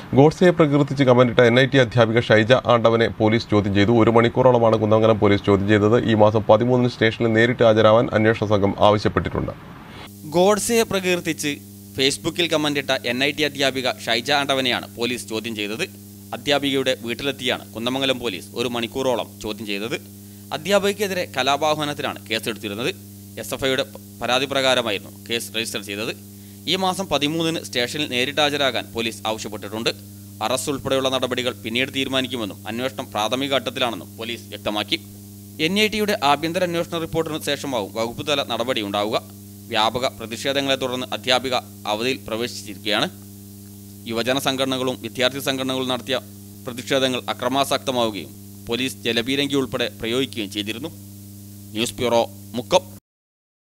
ഗോഡ്സയെ പ്രകീർത്തിച്ച് കമന്റിട്ട N I T അധ്യാപിക ഷൈജ ആണ്ടവനെ പോലീസ് ചോദ്യം ചെയ്തു ഒരു മണിക്കൂറോളമാണ് കുന്നമംഗലം പോലീസ് ചോദ്യം ചെയ്തത് ഈ മാസം പതിമൂന്നിന് സ്റ്റേഷനിൽ നേരിട്ട് ഹാജരാവാൻ അന്വേഷണ സംഘം ആവശ്യപ്പെട്ടിട്ടുണ്ട് ഗോഡ്സയെ പ്രകീർത്തിച്ച് ഫേസ്ബുക്കിൽ കമന്റിട്ട എൻ ഐ ടി അധ്യാപിക ഷൈജ ആണ്ടവനെയാണ് പോലീസ് ചോദ്യം ചെയ്തത് അധ്യാപികയുടെ വീട്ടിലെത്തിയാണ് കുന്നമംഗലം പോലീസ് ഒരു മണിക്കൂറോളം ചോദ്യം ചെയ്തത് അധ്യാപികയ്ക്കെതിരെ കലാപാഹ്വാനത്തിനാണ് കേസെടുത്തിരുന്നത് എസ് എഫ് ഐയുടെ പരാതി പ്രകാരമായിരുന്നു കേസ് രജിസ്റ്റർ ചെയ്തത് ഈ മാസം പതിമൂന്നിന് സ്റ്റേഷനിൽ നേരിട്ട് ഹാജരാകാൻ പോലീസ് ആവശ്യപ്പെട്ടിട്ടുണ്ട് അറസ്റ്റ് ഉൾപ്പെടെയുള്ള നടപടികൾ പിന്നീട് തീരുമാനിക്കുമെന്നും അന്വേഷണം പ്രാഥമിക ഘട്ടത്തിലാണെന്നും പോലീസ് വ്യക്തമാക്കി എൻ ഐ ടിയുടെ ആഭ്യന്തര അന്വേഷണ റിപ്പോർട്ടിന് ശേഷമാവും വകുപ്പുതല നടപടി ഉണ്ടാവുക വ്യാപക പ്രതിഷേധങ്ങളെ തുടർന്ന് അധ്യാപിക അവധിയിൽ പ്രവേശിച്ചിരിക്കുകയാണ് യുവജന സംഘടനകളും വിദ്യാർത്ഥി സംഘടനകളും നടത്തിയ പ്രതിഷേധങ്ങൾ അക്രമാസക്തമാവുകയും പോലീസ് ജലപീരങ്കി ഉൾപ്പെടെ പ്രയോഗിക്കുകയും ചെയ്തിരുന്നു ന്യൂസ് ബ്യൂറോ മുക്കം